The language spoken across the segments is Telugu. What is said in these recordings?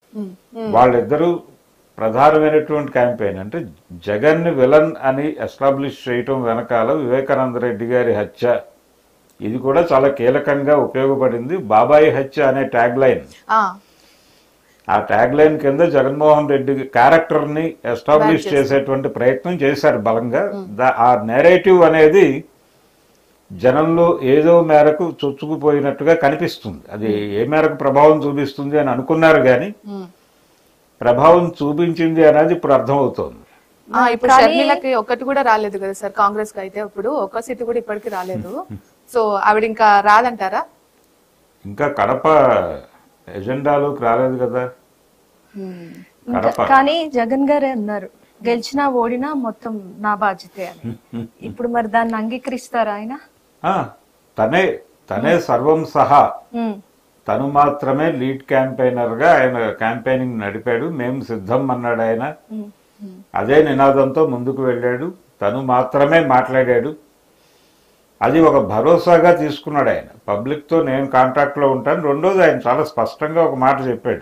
ఉమ్, ఉమ్, వాళ్ళిద్దరూ ప్రధానమైనటువంటి క్యాంపెయిన్ అంటే జగన్ విలన్ అని ఎస్టాబ్లిష్ చేయటం వెనకాల వివేకానంద రెడ్డి గారి హత్య ఇది కూడా చాలా కీలకంగా ఉపయోగపడింది బాబాయి హత్య అనే ట్యాగ్ లైన్ ఆ, ఆ ట్యాగ్ లైన్ కింద జగన్మోహన్ రెడ్డి క్యారెక్టర్ ని ఎస్టాబ్లిష్ చేసేటువంటి ప్రయత్నం చేశారు బలంగా దా- ఆ నేరేటివ్ అనేది జనంలో ఏదో మేరకు చొచ్చుకుపోయినట్టుగా కనిపిస్తుంది అది ఏ మేరకు ప్రభావం చూపిస్తుంది అని అనుకున్నారు కానీ ఉమ్. ప్రభావం చూపించింది అనేది ఇప్పుడు అర్థమవుతోంది ఆ, ఇప్పుడు షర్మిలకి ఒక్కటి కూడా రాలేదు కదా సార్ కాంగ్రెస్ కి అయితే ఇప్పుడు ఒక్క సీటు కూడా ఇప్పటికి రాలేదు సో ఆవిడ ఇంకా రాదంటారా ఇంకా కడప ఎజెండాలోకి రాలేదు కదా ఉమ్, కడప కానీ జగన్ గారే అన్నారు గెలిచినా ఓడినా మొత్తం నా బాధ్యతే అని ఇప్పుడు మరి దాన్ని అంగీకరిస్తారా ఆయన ఆ, తనే తనే సర్వం సహా ఉమ్, తను మాత్రమే లీడ్ క్యాంపెయినర్ గా ఆయన క్యాంపెయినింగ్ నడిపాడు మేము సిద్ధం అన్నాడు ఆయన ఉమ్, అదే నినాదంతో ముందుకు వెళ్ళాడు తను మాత్రమే మాట్లాడాడు అది ఒక భరోసాగా తీసుకున్నాడు ఆయన పబ్లిక్ తో నేను కాంటాక్ట్ లో ఉంటాను రెండోది ఆయన చాలా స్పష్టంగా ఒక మాట చెప్పాడు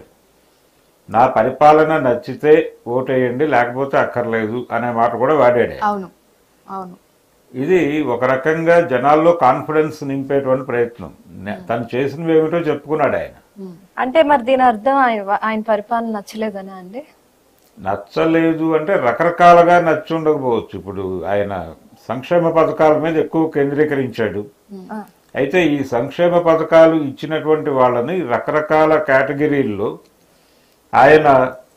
నా పరిపాలన నచ్చితే ఓటేయండి లేకపోతే అక్కర్లేదు అనే మాట కూడా వాడాడు ఆయన. అవును అవును ఇది ఒక రకంగా జనాల్లో కాన్ఫిడెన్స్ నింపేటువంటి ప్రయత్నం నే- తను చేసినవి ఏమిటో చెప్పుకున్నాడు ఆయన ఉమ్, అంటే మరి దీని అర్థం ఆయన ఆయన పరిపాలన నచ్చలేదనా అండి నచ్చలేదు అంటే రకరకాలుగా నచ్చి ఉండకపోవచ్చు ఇప్పుడు ఆయన సంక్షేమ పథకాల మీద ఎక్కువ కేంద్రీకరించాడు ఆ, అయితే ఈ సంక్షేమ పథకాలు ఇచ్చినటువంటి వాళ్ళని రకరకాల కేటగిరీల్లో ఆయన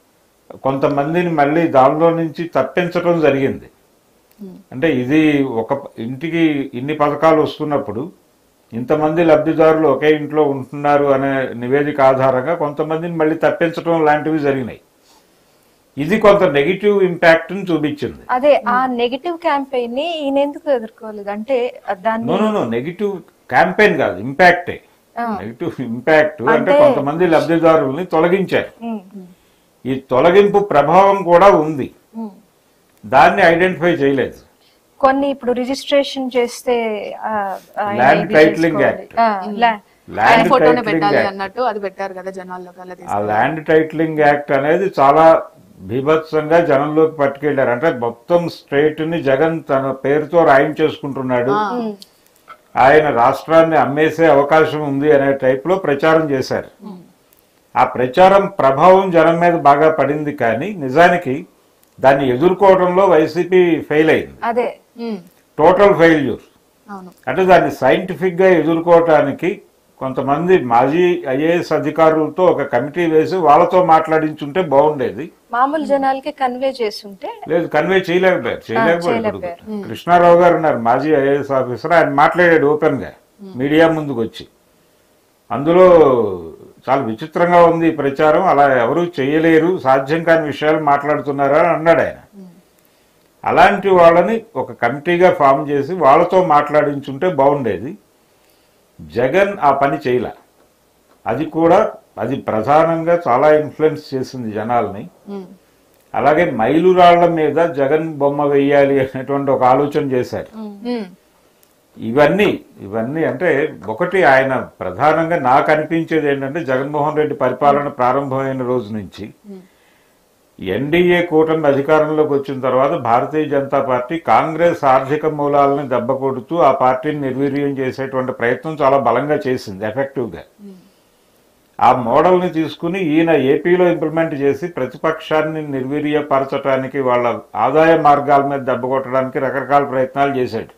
కొంతమందిని మళ్ళీ దానిలో నుంచి తప్పించడం జరిగింది అంటే ఇది ఒక ఇంటికి ఇన్ని పథకాలు వస్తున్నప్పుడు ఇంతమంది లబ్ధిదారులు ఒకే ఇంట్లో ఉంటున్నారు అనే నివేదిక ఆధారంగా కొంతమందిని మళ్ళీ తప్పించడం లాంటివి జరిగినాయి ఇది కొంత నెగిటివ్ ఇంపాక్ట్ ని చూపించింది అదే ఆ నెగటివ్ క్యాంపెయిన్ ని ఈయన ఎందుకు ఎదుర్కోలేదు అంటే దాన్ని no no no negative campaign కాదు ఇంపాక్టే ఆ. నెగిటివ్ ఇంపాక్ట్ అంటే అంటే- కొంతమంది లబ్ధిదారుల్ని తొలగించారు ఉమ్, ఈ తొలగింపు ప్రభావం కూడా ఉంది ఉమ్. దాన్ని ఐడెంటిఫై చేయలేదు కొన్ని ఇప్పుడు రిజిస్ట్రేషన్ చేస్తే ఆ, ఆయన Land ఇది Titling చేసుకోవాలి. Act. ఆ, లా- ఆయన ల్యాండ్ ఫోటోనే టైటిలింగ్ పెట్టాలి యాక్ట్ అన్నట్టు అది పెట్టారు కదా జనాల్లోకి అలా ఆ తీసుకు ల్యాండ్ టైటిలింగ్ యాక్ట్ అనేది చాలా బీభత్సంగా జనంలోకి పట్టుకెళ్లారు అంటే మొత్తం స్టేట్ ని జగన్ తన పేరుతో రాయించేసుకుంటున్నాడు ఉమ్, ఆయన రాష్ట్రాన్ని అమ్మేసే అవకాశం ఉంది అనే టైప్ లో ప్రచారం చేశారు ఆ ప్రచారం ప్రభావం జనం మీద బాగా పడింది కానీ నిజానికి దాన్ని ఎదుర్కోవడంలో వైసీపీ ఫెయిల్ అయింది అదే ఉమ్, టోటల్ ఫెయిల్యూర్ అవును అంటే దాన్ని సైంటిఫిక్ గా ఎదుర్కోవటానికి కొంతమంది మాజీ ఐఏఎస్ అధికారులతో ఒక కమిటీ వేసి వాళ్ళతో మాట్లాడించుంటే బాగుండేది మామూలు జనాలకి కన్వే చేస్తుంటే లేదు కన్వే చేయలేకపోయారు చేయలేకపోయారు ఇప్పుడు చేయలేకపోయారు. కృష్ణారావు గారు ఉన్నారు మాజీ ఐఏఎస్ ఆఫీసర్ ఆయన మాట్లాడాడు ఓపెన్ గా మీడియా ముందుకు వచ్చి అందులో చాలా విచిత్రంగా ఉంది ఈ ప్రచారం అలా ఎవరు చేయలేరు సాధ్యం కాని విషయాలు మాట్లాడుతున్నారా అని అన్నాడు ఆయన అలాంటి వాళ్ళని ఒక కమిటీగా ఫామ్ చేసి వాళ్ళతో మాట్లాడించుంటే బాగుండేది జగన్ ఆ పని చేయలే అది కూడా అది ప్రధానంగా చాలా ఇన్ఫ్లుయెన్స్ చేసింది జనాల్ని ఉమ్, అలాగే మైలురాళ్ల మీద జగన్ బొమ్మ వెయ్యాలి అనేటువంటి ఒక ఆలోచన చేశారు ఉమ్, ఇవన్నీ ఇవన్నీ అంటే ఒకటి ఆయన ప్రధానంగా నాకు అనిపించేది ఏంటంటే జగన్మోహన్ రెడ్డి పరిపాలన ప్రారంభమైన రోజు నుంచి ఎన్డీఏ కూటమి అధికారంలోకి వచ్చిన తర్వాత భారతీయ జనతా పార్టీ కాంగ్రెస్ ఆర్థిక మూలాలను దెబ్బకొడుతూ ఆ పార్టీని నిర్వీర్యం చేసేటువంటి ప్రయత్నం చాలా బలంగా చేసింది ఎఫెక్టివ్గా ఆ మోడల్ని తీసుకుని ఈయన ఏపీలో ఇంప్లిమెంట్ చేసి ప్రతిపక్షాన్ని నిర్వీర్యపరచడానికి వాళ్ళ ఆదాయ మార్గాల మీద దెబ్బ కొట్టడానికి రకరకాల ప్రయత్నాలు చేశాడు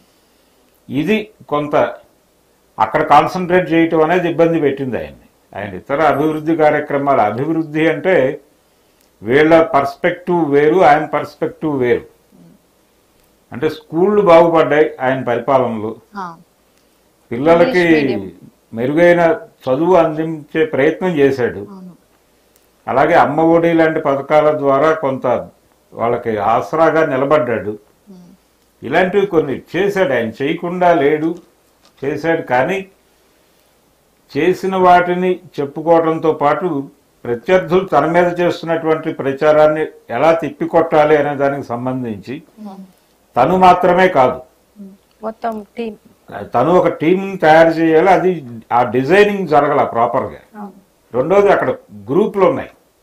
ఇది కొంత అక్కడ కాన్సన్ట్రేట్ చేయటం అనేది ఇబ్బంది పెట్టింది ఆయన్ని ఆయన ఇతర అభివృద్ధి కార్యక్రమాలు అభివృద్ధి అంటే వీళ్ళ పర్స్పెక్టివ్ వేరు ఆయన పర్స్పెక్టివ్ వేరు అంటే స్కూళ్ళు బాగుపడ్డాయి ఆయన పరిపాలనలో ఆ, పిల్లలకి మెరుగైన చదువు అందించే ప్రయత్నం చేశాడు అవును అలాగే అమ్మ ఒడి లాంటి పథకాల ద్వారా కొంత వాళ్ళకి ఆసరాగా నిలబడ్డాడు ఉమ్, ఇలాంటివి కొన్ని చేశాడు ఆయన చేయకుండా లేడు చేశాడు కానీ చేసిన వాటిని చెప్పుకోవడంతో పాటు ప్రత్యర్థులు తన మీద చేస్తున్నటువంటి ప్రచారాన్ని ఎలా తిప్పికొట్టాలి అనే దానికి సంబంధించి తను మాత్రమే కాదు మొత్తం టీం తను ఒక టీం తయారు చేయాలి అది ఆ డిజైనింగ్ జరగల ప్రాపర్గా రెండోది అక్కడ గ్రూపులు ఉన్నాయి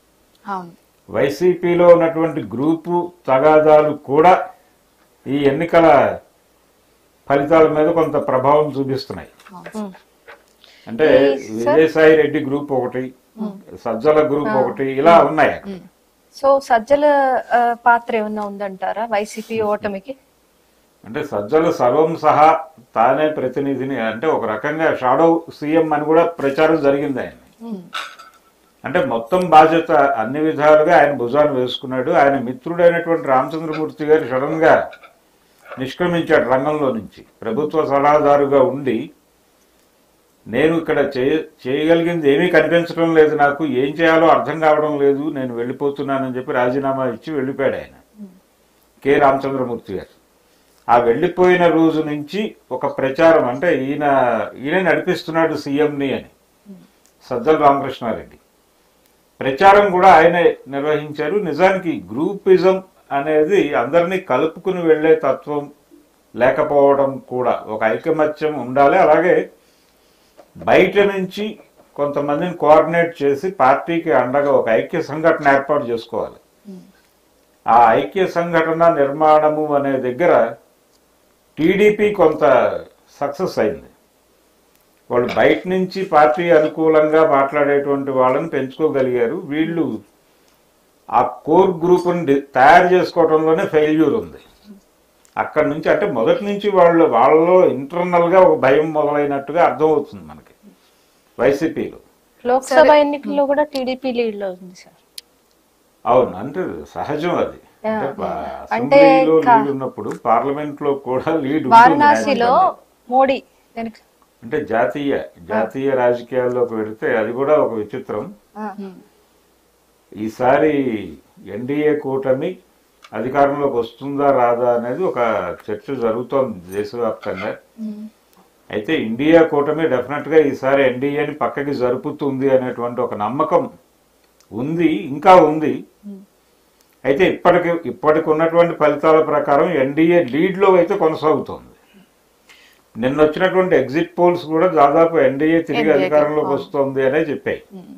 అవును వైసీపీలో ఉన్నటువంటి గ్రూపు తగాదాలు కూడా ఈ ఎన్నికల ఫలితాల మీద కొంత ప్రభావం చూపిస్తున్నాయి అంటే విజయసాయి రెడ్డి గ్రూప్ ఒకటి సజ్జల గ్రూప్ ఒకటి ఇలా ఉన్నాయి అక్కడ. సో సజ్జల ఆ, పాత్ర ఏమన్నా ఉందంటారా వైసీపీ ఓటమికి అంటే సజ్జల సర్వం సహా తానే ప్రతినిధిని అంటే ఒక రకంగా షాడో సీఎం అని కూడా ప్రచారం జరిగింది ఆయన అంటే మొత్తం బాధ్యత అన్ని విధాలుగా ఆయన భుజాన్ని వేసుకున్నాడు ఆయన మిత్రుడైనటువంటి రామచంద్రమూర్తి గారు సడన్ గా నిష్క్రమించాడు రంగంలో నుంచి ప్రభుత్వ సలహాదారుగా ఉండి నేను ఇక్కడ చేయ- చేయగలిగింది ఏమీ కనిపించడం లేదు నాకు ఏం చేయాలో అర్థం కావడం లేదు నేను వెళ్ళిపోతున్నానని చెప్పి రాజీనామా ఇచ్చి వెళ్ళిపోయాడు ఆయన కె రామచంద్రమూర్తి గారు ఆ వెళ్ళిపోయిన రోజు నుంచి ఒక ప్రచారం అంటే ఈయన ఈయన నడిపిస్తున్నాడు సీఎంని అని సజ్జల రామకృష్ణారెడ్డి ప్రచారం కూడా ఆయనే నిర్వహించారు నిజానికి గ్రూపిజం అనేది అందరినీ కలుపుకుని వెళ్ళే తత్వం లేకపోవడం కూడా ఒక ఐకమత్యం ఉండాలి అలాగే బయట నుంచి కొంతమందిని కోఆర్డినేట్ చేసి పార్టీకి అండగా ఒక ఐక్య సంఘటన ఏర్పాటు చేసుకోవాలి ఆ ఐక్య సంఘటన నిర్మాణము అనే దగ్గర టీడీపీ కొంత సక్సెస్ అయింది వాళ్ళు బయట నుంచి పార్టీ అనుకూలంగా మాట్లాడేటువంటి వాళ్ళని పెంచుకోగలిగారు వీళ్ళు ఆ కోర్ గ్రూప్ని డి- తయారు చేసుకోవడంలోనే ఫెయిల్యూర్ ఉంది అక్కడి నుంచి అంటే మొదటి నుంచి వాళ్ళు వాళ్ళలో ఇంటర్నల్ గా ఒక భయం మొదలైనట్టుగా అర్థమవుతుంది మనకి వైసీపీలో లోక్సభ ఎన్నికల్లో కూడా టీడీపీ లీడ్ లో ఉంది సార్ అవును అంటే సహజం అది అంటే పా- అంటే అసెంబ్లీలో కా- లీడ్ ఉన్నప్పుడు పార్లమెంట్ లో కూడా లీడ్ ఉంటుంది వారణాసిలో మోడీ దానికి అంటే జాతీయ జాతీయ రాజకీయాల్లోకి వెళితే అది కూడా ఒక విచిత్రం ఈసారి ఎన్డీఏ కూటమి అధికారంలోకి వస్తుందా రాదా అనేది ఒక చర్చ జరుగుతోంది దేశవ్యాప్తంగా అయితే ఇండియా కూటమి డెఫినెట్ గా ఈసారి ఎన్డీఏని పక్కకి జరుపుతుంది అనేటువంటి ఒక నమ్మకం ఉంది ఇంకా ఉంది అయితే ఇప్పటికి ఇప్పటికి ఉన్నటువంటి ఫలితాల ప్రకారం ఎన్డీఏ లీడ్ లో అయితే కొనసాగుతోంది నిన్న వచ్చినటువంటి ఎగ్జిట్ పోల్స్ కూడా దాదాపు ఎన్డీఏ తిరిగి NDA కి, అధికారంలోకి అవును. వస్తుంది అనే చెప్పాయి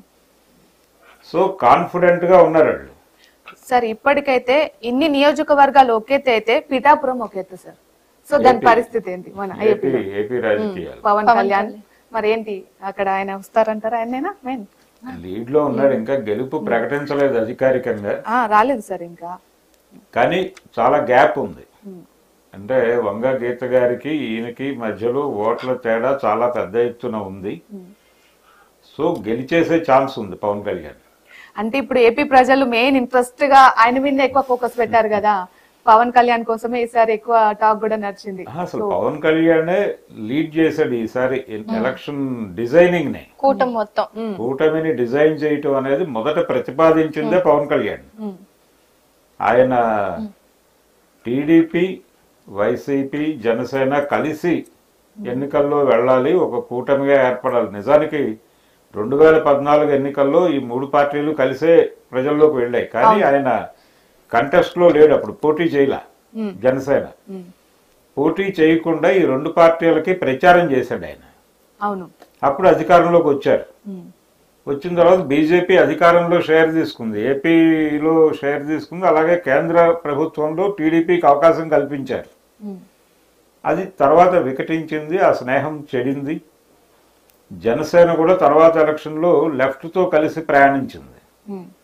సో కాన్ఫిడెంట్ గా ఉన్నారు వాళ్ళు సార్ ఇప్పటికైతే ఇన్ని నియోజకవర్గాలు ఒకేతే అయితే పిఠాపురం ఒకేతే సార్ సో దాని ఏపీ. పరిస్థితి ఏంటి మన ఏపీ ఏపీలో ఏపీ రాజకీయాలు పవన్ పవన్ కళ్యాణ్ కళ్యాణ్. మరి ఏంటి అక్కడ ఆయన వస్తారంటారా ఆయనేనా మెయిన్ లీడ్ లో ఉన్నాడు ఇంకా గెలుపు ప్రకటించలేదు అధికారికంగా రాలేదు సార్ ఇంకా కానీ చాలా గ్యాప్ ఉంది అంటే వంగ గీత గారికి ఈయనకి మధ్యలో ఓట్ల తేడా చాలా పెద్ద ఎత్తున ఉంది సో గెలిచేసే ఛాన్స్ ఉంది పవన్ కళ్యాణ్ అంటే ఇప్పుడు ఏపీ ప్రజలు మెయిన్ ఇంట్రెస్ట్ గా ఆయన మీద ఎక్కువ ఫోకస్ పెట్టారు కదా పవన్ కళ్యాణ్ కోసమే ఈసారి ఎక్కువ టాక్ కూడా నడిచింది ఆహా, అసలు పవన్ కళ్యాణే లీడ్ చేశాడు ఈసారి ఎలక్షన్ డిజైనింగ్ ని కూటమి మొత్తం కూటమిని డిజైన్ చేయటం అనేది మొదట ప్రతిపాదించిందే పవన్ కళ్యాణ్ ఉమ్, ఆయన టీడీపీ వైసీపీ జనసేన కలిసి ఎన్నికల్లో వెళ్ళాలి ఒక కూటమిగా ఏర్పడాలి నిజానికి రెండు వేల పద్నాలుగు ఎన్నికల్లో ఈ మూడు పార్టీలు కలిసే ప్రజల్లోకి వెళ్ళాయి కానీ ఆయన కంటెస్ట్ లో లేడు అప్పుడు పోటీ చేయలే జనసేన ఉమ్, పోటీ చేయకుండా ఈ రెండు పార్టీలకి ప్రచారం చేశాడు ఆయన అవును అప్పుడు అధికారంలోకి వచ్చారు ఉమ్, వచ్చిన తర్వాత బీజేపీ అధికారంలో షేర్ తీసుకుంది ఏపీలో షేర్ తీసుకుంది అలాగే కేంద్ర ప్రభుత్వంలో టీడీపీకి అవకాశం కల్పించారు ఉమ్, అది తర్వాత వికటించింది ఆ స్నేహం చెడింది జనసేన కూడా తర్వాత ఎలక్షన్లో లెఫ్ట్తో కలిసి ప్రయాణించింది ఉమ్,